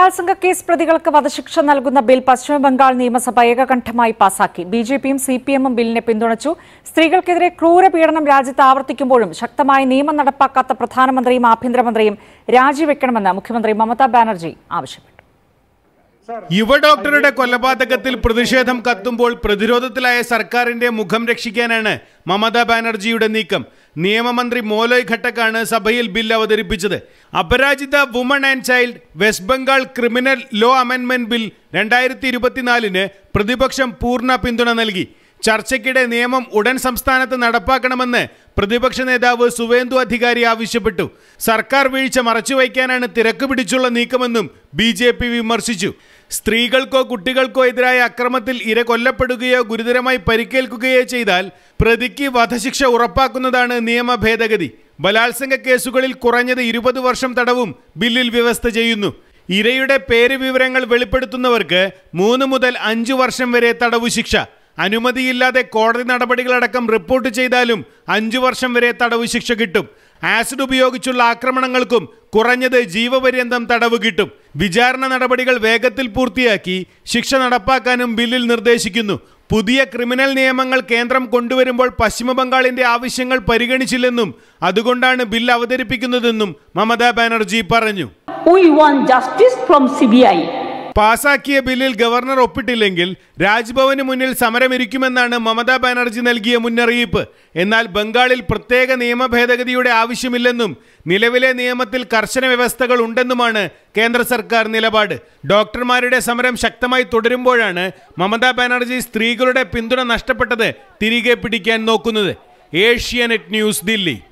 ബലാത്സംഗ കേസ് പ്രതികൾക്ക് വധശിക്ഷ നൽകുന്ന ബിൽ പശ്ചിമബംഗാൾ നിയമസഭ ഏകകണ്ഠമായി പാസാക്കി ബി ജെ പിയും സി പി എമ്മും ബില്ലിനെ പിന്തുണച്ചു സ്ത്രീകൾക്കെതിരെ ക്രൂരപീഡനം രാജ്യത്ത് ആവർത്തിക്കുമ്പോഴും ശക്തമായ നിയമം നടപ്പാക്കാത്ത പ്രധാനമന്ത്രിയും ആഭ്യന്തരമന്ത്രിയും രാജിവെക്കണമെന്ന് മുഖ്യമന്ത്രി മമതാ ബാനർജി ആവശ്യപ്പെട്ടു യുവ ഡോക്ടറുടെ കൊലപാതകത്തിൽ പ്രതിഷേധം കത്തുമ്പോൾ പ്രതിരോധത്തിലായ സർക്കാരിന്റെ മുഖം രക്ഷിക്കാനാണ് മമതാ ബാനർജിയുടെ നീക്കം നിയമമന്ത്രി മോലോയ് ഘട്ടക്കാണ് സഭയിൽ ബിൽ അവതരിപ്പിച്ചത് Aparajita woman and child west Bengal criminal law അമെൻമെന്റ് ബിൽ രണ്ടായിരത്തി ഇരുപത്തിനാലിന് പ്രതിപക്ഷം പൂർണ്ണ പിന്തുണ നൽകി ചർച്ചയ്ക്കിടെ നിയമം ഉടൻ സംസ്ഥാനത്ത് നടപ്പാക്കണമെന്ന് പ്രതിപക്ഷ നേതാവ് സുവേന്ദു അധികാരി ആവശ്യപ്പെട്ടു സർക്കാർ വീഴ്ച മറച്ചുവയ്ക്കാനാണ് തിരക്ക് പിടിച്ചുള്ള നീക്കമെന്നും ബി ജെ പി വിമർശിച്ചു സ്ത്രീകൾക്കോ കുട്ടികൾക്കോ എതിരായ അക്രമത്തിൽ ഇര കൊല്ലപ്പെടുകയോ ഗുരുതരമായി പരിക്കേൽക്കുകയോ ചെയ്താൽ പ്രതിക്ക് വധശിക്ഷ ഉറപ്പാക്കുന്നതാണ് നിയമ ഭേദഗതി ബലാത്സംഗ കേസുകളിൽ കുറഞ്ഞത് ഇരുപത് വർഷം തടവും ബില്ലിൽ വ്യവസ്ഥ ചെയ്യുന്നു ഇരയുടെ പേര് വിവരങ്ങൾ വെളിപ്പെടുത്തുന്നവർക്ക് മൂന്ന് മുതൽ അഞ്ചു വർഷം വരെ തടവു ശിക്ഷ അനുമതിയില്ലാതെ കോടതി നടപടികളടക്കം റിപ്പോർട്ട് ചെയ്താലും അഞ്ചു വർഷം വരെ തടവു ശിക്ഷ കിട്ടും ആസിഡ് ഉപയോഗിച്ചുള്ള ആക്രമണങ്ങൾക്കും കുറഞ്ഞത് ജീവപര്യന്തം തടവ് കിട്ടും വിചാരണ നടപടികൾ വേഗത്തിൽ പൂർത്തിയാക്കി ശിക്ഷ നടപ്പാക്കാനും ബില്ലിൽ നിർദ്ദേശിക്കുന്നു പുതിയ ക്രിമിനൽ നിയമങ്ങൾ കേന്ദ്രം കൊണ്ടുവരുമ്പോൾ പശ്ചിമ ബംഗാളിന്റെ ആവശ്യങ്ങൾ പരിഗണിച്ചില്ലെന്നും അതുകൊണ്ടാണ് ബിൽ അവതരിപ്പിക്കുന്നതെന്നും മമതാ ബാനർജി പറഞ്ഞു We want justice from CBI. പാസാക്കിയ ബില്ലിൽ ഗവർണർ ഒപ്പിട്ടില്ലെങ്കിൽ രാജ്ഭവന് മുന്നിൽ സമരമിരിക്കുമെന്നാണ് മമതാ ബാനർജി നൽകിയ മുന്നറിയിപ്പ് എന്നാൽ ബംഗാളിൽ പ്രത്യേക നിയമ ഭേദഗതിയുടെ ആവശ്യമില്ലെന്നും നിലവിലെ നിയമത്തിൽ കർശന വ്യവസ്ഥകൾ ഉണ്ടെന്നുമാണ് കേന്ദ്ര സർക്കാർ നിലപാട് ഡോക്ടർമാരുടെ സമരം ശക്തമായി തുടരുമ്പോഴാണ് മമതാ ബാനർജി സ്ത്രീകളുടെ പിന്തുണ നഷ്ടപ്പെട്ടത് തിരികെ പിടിക്കാൻ നോക്കുന്നത് ഏഷ്യാനെറ്റ് ന്യൂസ് ദില്ലി